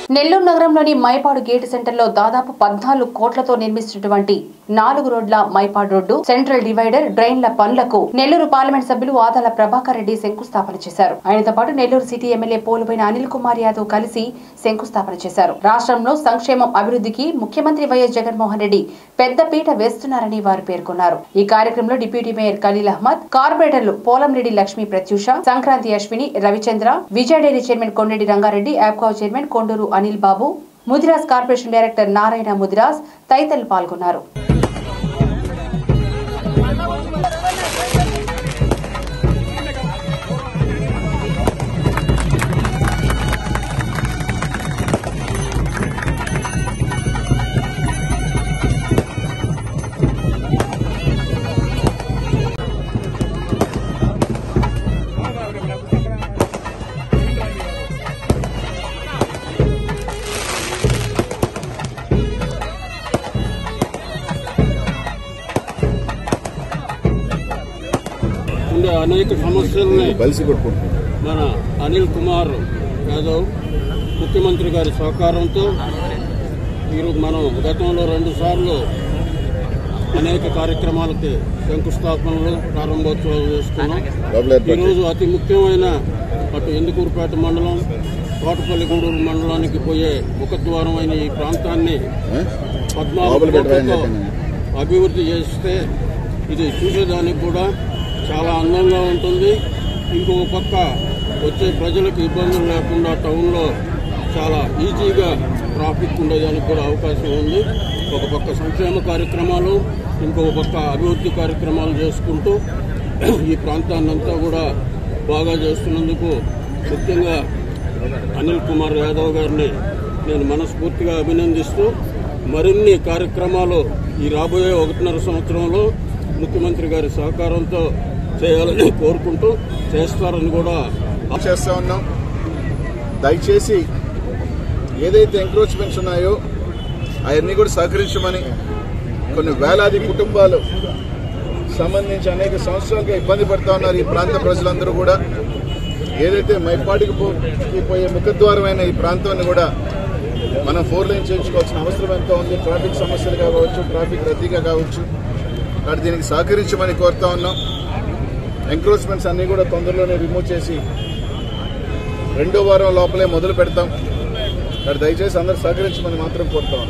నెల్లూరు నగరంలోని మైపాడు గేటు సెంటర్లో దాదాపు పద్నాలుగు కోట్లతో నిర్మిస్తున్నటువంటి నాలుగు రోడ్ల మైపాడు రోడ్డు సెంట్రల్ డివైడర్ డ్రైన్ల పనులకు నెల్లూరు పార్లమెంట్ సభ్యులు ఆదాల ప్రభాకర్ రెడ్డి శంకుస్థాపన చేశారు ఆయనతో పాటు నెల్లూరు సిటీ ఎమ్మెల్యే పోలుపోయిన అనిల్ కుమార్ యాదవ్ కలిసి శంకుస్థాపన చేశారు రాష్ట్రంలో సంక్షేమం అభివృద్ధికి ముఖ్యమంత్రి వైఎస్ జగన్మోహన్ రెడ్డి పెద్ద పీట వేస్తున్నారని వారు పేర్కొన్నారు ఈ కార్యక్రమంలో డిప్యూటీ మేయర్ ఖలీల్ అహ్మద్ కార్పొరేటర్లు పోలంరెడ్డి లక్ష్మీ ప్రత్యూష సంక్రాంతి అశ్విని రవిచంద్ర విజయ డైరీ చైర్మన్ కొండెడ్డి రంగారెడ్డి యాప్కావ్ chairman Konduru Anil Babu Mudiraj corporation director Narayana Mudiraj తదితరులు పాల్గొన్నారు ఉండే అనేక సమస్యల్ని బలిసి కొట్టుకుంటున్నాం మన అనిల్ కుమార్ యాదవ్ ముఖ్యమంత్రి గారి సహకారంతో ఈరోజు మనం గతంలో రెండు సార్లు అనేక కార్యక్రమాలకి శంకుస్థాపనలు ప్రారంభోత్సవాలు చేసుకున్నాం డబుల్ ఏర్పాటు ఈరోజు అతి ముఖ్యమైన అటు ఎందుకూరుపేట మండలం తోటపల్లి గూడూరు మండలానికి పోయే ముఖద్వారం అయిన ఈ ప్రాంతాన్ని ఆ? పద్నాలుగు లోపల పెట్టమని కోట్లతో చెప్పాను. అభివృద్ధి చేస్తే ఇది చూసేదానికి కూడా చాలా అందంగా ఉంటుంది ఇంకొక పక్క వచ్చే ప్రజలకు ఇబ్బందులు లేకుండా టౌన్లో చాలా ఈజీగా ట్రాఫిక్ ఉండేదానికి కూడా అవకాశం ఉంది ఒక పక్క సంక్షేమ కార్యక్రమాలు ఇంకొక పక్క అభివృద్ధి కార్యక్రమాలు చేసుకుంటూ ఈ ప్రాంతాన్నంతా కూడా బాగా చేస్తున్నందుకు ముఖ్యంగా అనిల్ కుమార్ యాదవ్ గారిని నేను మనస్ఫూర్తిగా అభినందిస్తూ మరిన్ని కార్యక్రమాలు ఈ రాబోయే ఒకటిన్నర సంవత్సరంలో ముఖ్యమంత్రి గారి సహకారంతో చేయాలని కోరుకుంటూ చేస్తారని కూడా చేస్తా ఉన్నాం దయచేసి ఏదైతే ఎంక్రోచ్మెంట్స్ ఉన్నాయో అవన్నీ కూడా సహకరించమని కొన్ని వేలాది కుటుంబాలు సంబంధించి అనేక సంవత్సరాలుగా ఇబ్బంది పడుతూ ఉన్నారు ఈ ప్రాంత ప్రజలందరూ కూడా ఏదైతే మైపాటికి పో- కి పోయే ముఖద్వారమైన ఈ ప్రాంతాన్ని కూడా మనం ఫోర్ లైన్ చేయించుకోవాల్సిన అవసరం ఎంతో ఉంది ట్రాఫిక్ సమస్యలుగా కావచ్చు ట్రాఫిక్ రద్దీగా కావచ్చు కాబట్టి దీనికి సహకరించమని కోరుతా ఉన్నాం ఎంక్రోచ్మెంట్స్ అన్ని కూడా తొందరలోనే రిమూవ్ చేసి రెండో వారం లోపలే మొదలు పెడతాం కాబట్టి దయచేసి అందరూ సహకరించమని మాత్రం కోరుతా ఉన్నాం